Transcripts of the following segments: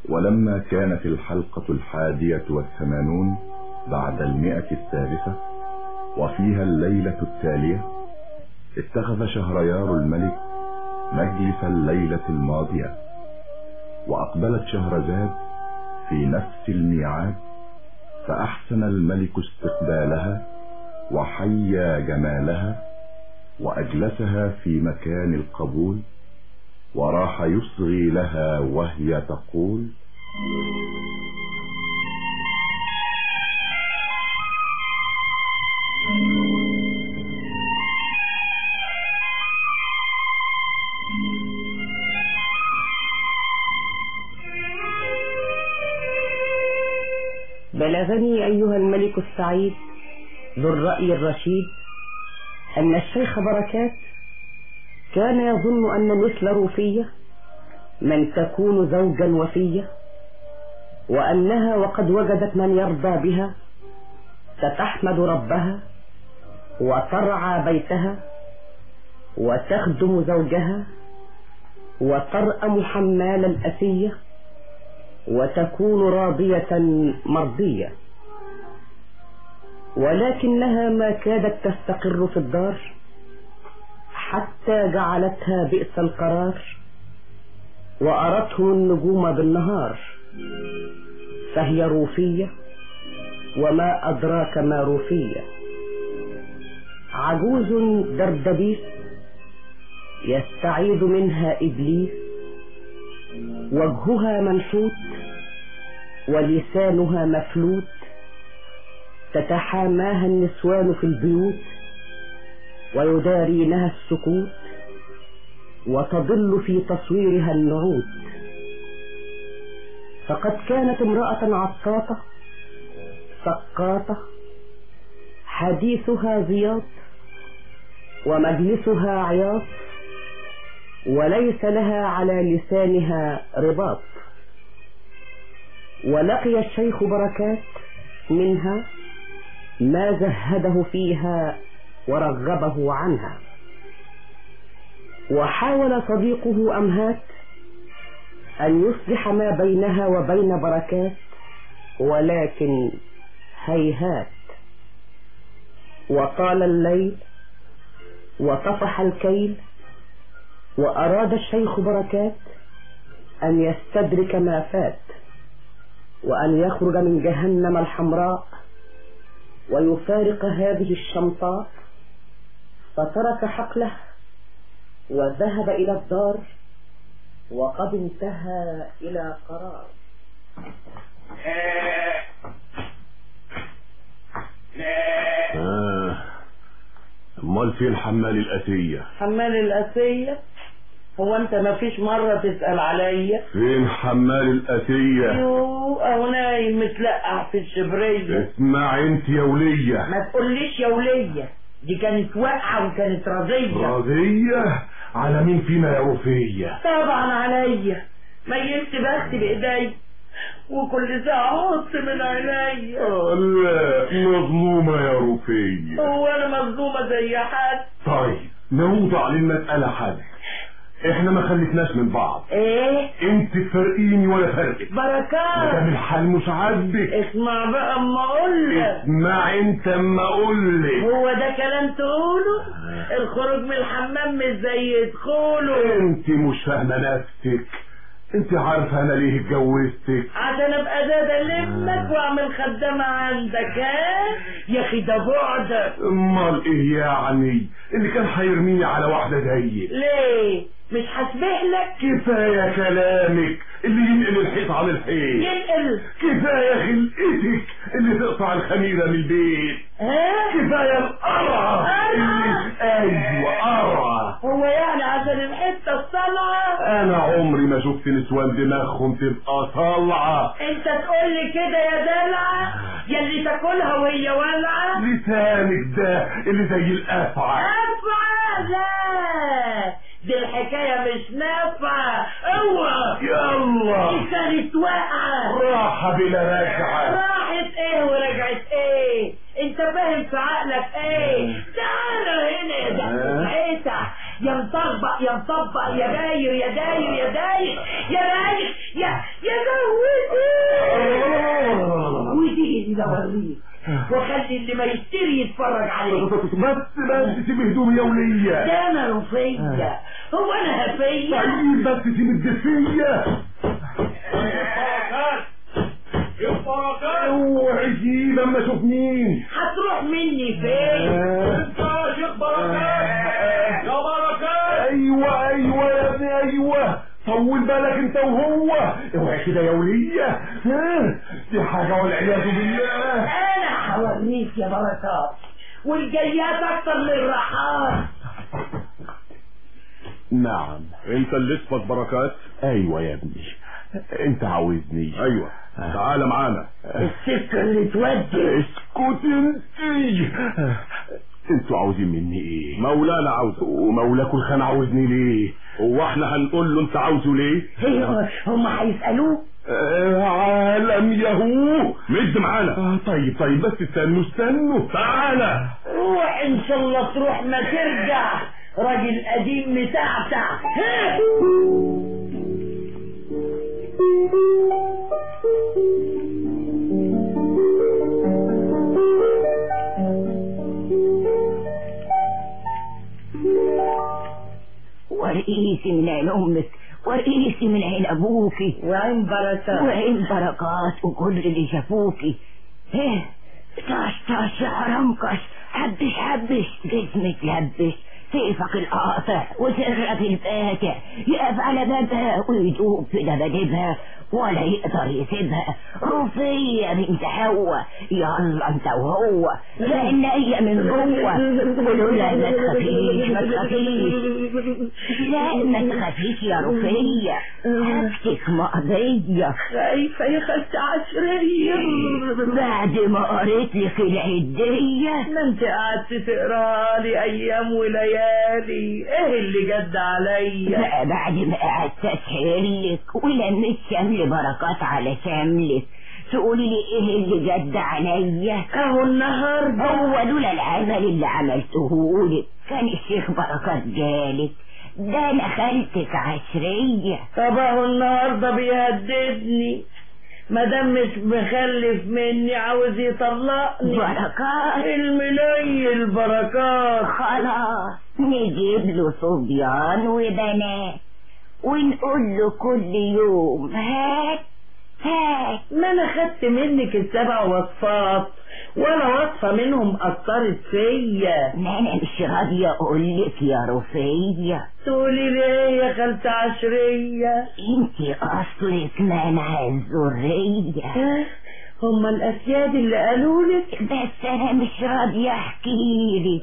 ولما كانت الحلقة الحادية والثمانون بعد المئة الثالثة وفيها الليلة التالية اتخذ شهريار الملك مجلس الليلة الماضية وأقبلت شهرزاد في نفس الميعاد فأحسن الملك استقبالها وحيا جمالها وأجلسها في مكان القبول وراح يصغي لها وهي تقول بلغني أيها الملك السعيد ذو الرأي الرشيد أن الشيخ بركات كان يظن أن مثل روفية من تكون زوجا وفية وأنها وقد وجدت من يرضى بها ستحمد ربها وترعى بيتها وتخدم زوجها وترأم حمال الأسية وتكون راضية مرضية ولكنها ما كادت تستقر في الدار حتى جعلتها بئس القرار وأرتهم النجوم بالنهار فهي روفية وما أدراك ما روفية عجوز دردبيس يستعيد منها إبليس وجهها منحوت ولسانها مفلوت تتحاماها النسوان في البيوت ويدارينها السكوت وتضل في تصويرها النعوت فقد كانت امرأة عطاطة سقاطة حديثها زياط ومجلسها عياط وليس لها على لسانها رباط ولقي الشيخ بركات منها ما زهده فيها ورغبه عنها وحاول صديقه أمهات أن يصلح ما بينها وبين بركات ولكن هيهات وطال الليل وطفح الكيل وأراد الشيخ بركات أن يستدرك ما فات وأن يخرج من جهنم الحمراء ويفارق هذه الشمطاء فترك حقله وذهب إلى الدار وقد انتهى إلى قرار آه. امال فين حمال الأتية حمال الأسية هو انت ما فيش مرة تسأل عليا فين حمال الأتية يو او نايم متلقع في الشبرية اسمع انت يا ولية ما تقوليش يا ولية دي كانت واقعة وكانت رضية راضية على مين فينا يا وفية طبعا عليا ميلت بختي بايدي وكل ساعة احط من عينيا آه، لا مظلومة يا رفية هو انا مظلومة زي حد طيب نوضع للمسألة حد احنا ما خلفناش من بعض ايه انت تفرقيني ولا فرقك مدام بركات الحال مش عاجبك اسمع بقى اما اقول لك اسمع انت اما اقول لك هو ده كلام تقوله الخروج من الحمام مش زي دخوله انت مش فاهمه نفسك انت عارفه انا ليه اتجوزتك عشان ابقى زاد المك واعمل خدامة عندك ها يا اخي ده بعدك امال ايه يعني اللي كان هيرميني على واحده زيك ليه مش هسبح لك كفايه كلامك اللي ينقل الحيط عن الحيط ينقل كفايه خلقتك اللي تقطع الخميره من البيت ها كفايه القرعه اللي ايوه قرعه هو يعني عشان الحتة الصلعة انا عمري ما شفت نسوان دماغهم تبقى طالعه انت تقول لي كده يا دلعة يا اللي تاكلها وهي والعة لسانك ده اللي زي الافعى افعى لا دي الحكاية مش نافعة اوعى يلا دي كانت واقعة راحه بلا رجعه راحت ايه ورجعت ايه انت فاهم في عقلك ايه تعالى هنا يا ده عيسى يا مطبق يا مطبق يا داير يا داير يا داير يا داير يا يا لحد ما يشتري يتفرج عليه بس بس سيب هدومي يا ولية ده انا رفية هو انا هفية طيب بس سيب الدفية اوعي سيب اما اشوف مين هتروح مني فين انت يا شيخ بركات يا بركات ايوه ايوه يا ابني ايوه طول بالك انت وهو اوعي كده يا ولية ها دي حاجة والعياذ بالله انا هوريك يا بركات والجيات اكتر من الراحات نعم انت اللي اسمك بركات ايوه يا ابني انت عاوزني ايوه تعال معانا السكة اللي تودي اسكت انت انتوا عاوزين مني ايه مولانا عاوزه ومولاكوا الخان عاوزني ليه هو احنا هنقول له انت عاوزه ليه هي هم هيسألوه آه عالم يهو مد معانا آه طيب طيب بس استنوا استنوا تعالى روح ان شاء الله تروح ما ترجع راجل قديم متعتع ها؟ ورئيسي من عين امك ورئيسي من عين ابوكي وعين بركات وعين بركات وكل اللي شافوكي ايه طاش طاش يا حرمكش حبش حبش جسمك لبش سيفك القاطع وسرك الفاتح يقف على بابها ويدوب في دبادبها ولا يقدر يسيبها رفية بنت حواء يلا انت وهو لان هي من جوه ولولا ما تخافيش ما تخافيش لا ما تخافيش يا رفية حاجتك مقضية خايفة يا خالتي عشرية بعد ما قريت لك العدية ما انت قعدت تقرا لي ايام وليالي ايه اللي جد عليا بقى بعد ما قعدت اسهرلك ولميت شمل بركات على شملك تقولي لي ايه اللي جد عليا اهو النهارده هو لولا العمل اللي عملتهولك كان الشيخ بركات جالك ده انا خالتك عشرية طب اهو النهارده بيهددني ما دام مش مخلف مني عاوز يطلقني بركات المني البركات خلاص نجيب له صبيان وبنات ونقول له كل يوم هات هات ما انا خدت منك السبع وصفات ولا وصفة منهم اثرت فيا ما انا مش راضية اقولك يا رفية تقولي ليه يا خالتة عشرية انتي اصلك منع الذرية ها؟ هما الاسياد اللي قالولك بس انا مش راضية احكيلك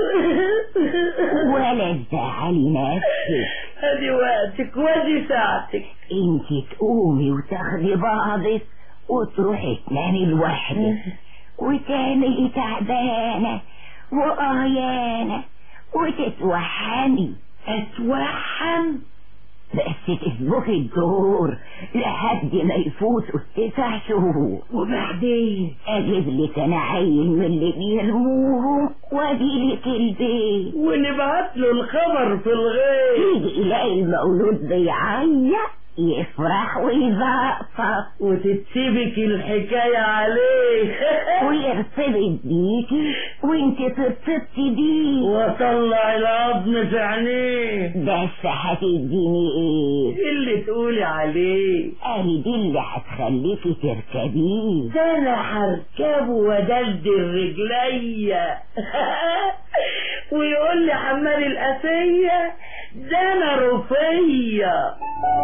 ولا تزعلي نفسك ادي وقتك وادي ساعتك انتي تقومي وتاخدي بعضك وتروحي تنامي لوحدك وتعملي تعبانة وقهيانة وتتوحمي اتوحم بس تسبقي الدور لحد ما يفوتوا التسع شهور وبعدين اجيب لك انا عيل من اللي بيرموهم واجي لك البيت ونبعت له الخبر في الغيب يجي يلاقي المولود بيعيط يفرح ويزقطط وتتسبك الحكاية عليه ويرتبط بيكي وانت ترتبطي بيه وطلع العظم في عينيه بس هتديني ايه اللي تقولي عليه اهي دي اللي هتخليكي تركبيه ده انا هركبه ودلدل رجليا ويقول لي حمال الاسية ده انا رفية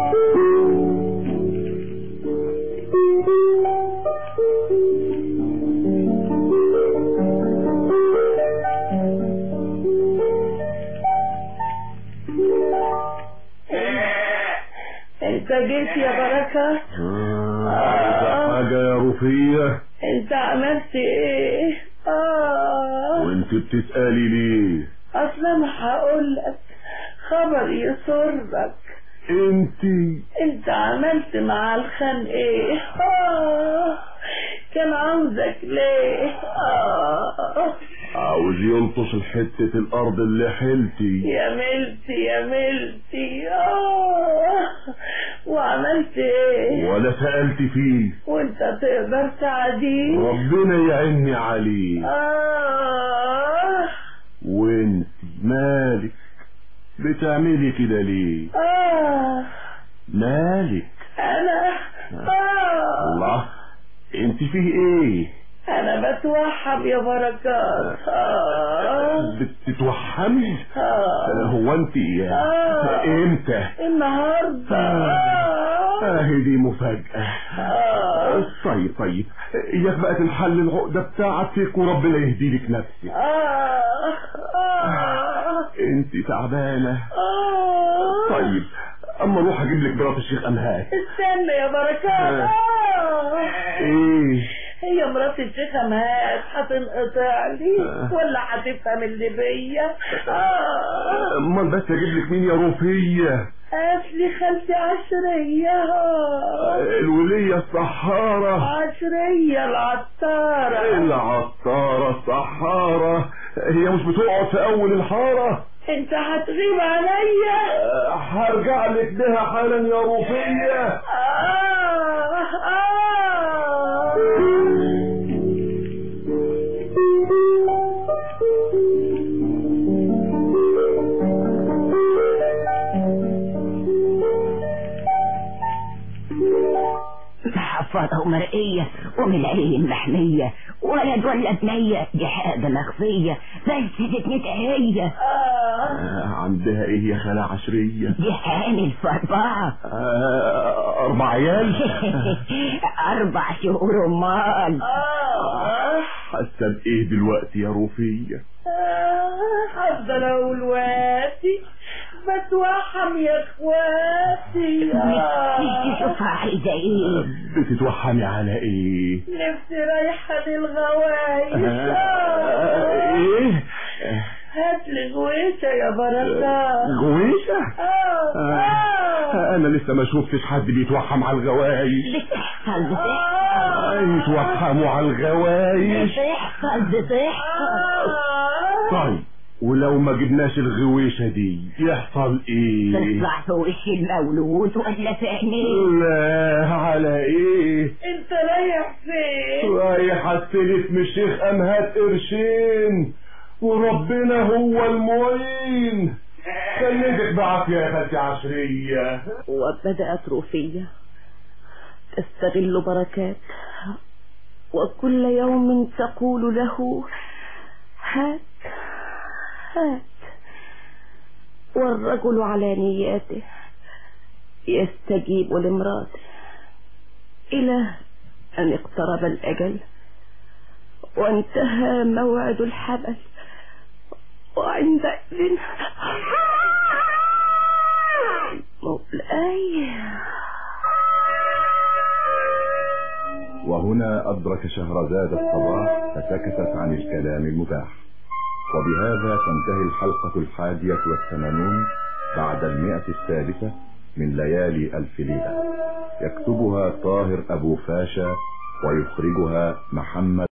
انت جيت يا بركة عايزة حاجة يا رفية انت عملت ايه اه وانت بتسألي ليه اصل انا هقول لك خبر يسرك انت انت عملت مع الخان ايه آه كان عاوزك ليه آه عاوز يلطش الحتة الارض اللي حلتي يا ملتي يا ملتي آه وعملت ايه ولا سألت فيه وانت تقدر تعديه ربنا يعيني عليه آه وانت مالك بتعملي كده ليه آه مالك أنا آه الله انت فيه ايه أنا بتوحم يا بركات آه بتتوحمي آه هو انت آه. امتى النهاردة آه اهي دي مفاجأة آه طيب طيب اياك بقى تنحل العقدة بتاعتك وربنا يهدي لك نفسك آه آه انت تعبانة آه طيب اما اروح اجيب لك مرات الشيخ امهات استنى يا بركات آه ايه هي مرات الشيخ مات هتنقطع لي ولا هتفهم اللي بيا آه امال بس اجيب لك مين يا روفية اصلي خالتي عشرية الولية الصحارة عشرية العطارة العطارة الصحارة هي مش بتقعد في اول الحارة انت هتغيب عليا أه، هرجع لك بها حالا يا روفية آه آه محفظة ومرئية ومن العين محمية ولد ولا بنية دي حاجة مخفية بس فتنتها هي آه أه، عندها ايه يا خالة عشرية دي حامل في أربعة أه، اربع عيال أربع شهور أمال آه حاسة بايه دلوقتي يا روفية آه، هفضل اقول واتي بتوحم يا اخواتي نفسي آه. تشوفها عايزة ايه بتتوحمي على ايه نفسي رايحة للغوايش أه، آه. ايه هات لي غويشة يا بركات غويشة آه. آه. انا لسه ما شفتش حد بيتوحم على الغوايش بتحصل بتحصل آه. يتوحموا على الغوايش بتحصل بتحصل آه. طيب ولو ما جبناش الغويشة دي يحصل ايه تطلع في وش المولود ولا في عينيه لا على ايه انت رايح فين رايح استلف من الشيخ امهات قرشين وربنا هو المعين سيدك بعافية يا خالتي عشرية وبدأت روفية تستغل بركات وكل يوم تقول له هات هات والرجل على نياته يستجيب لامراته إلى أن اقترب الأجل وانتهى موعد الحبل وعندئذ مولاي وهنا أدرك شهرزاد الصباح فسكتت عن الكلام المباح وبهذا تنتهي الحلقة الحادية والثمانون بعد المئة السادسة من ليالي ألف ليلة يكتبها طاهر أبو فاشا ويخرجها محمد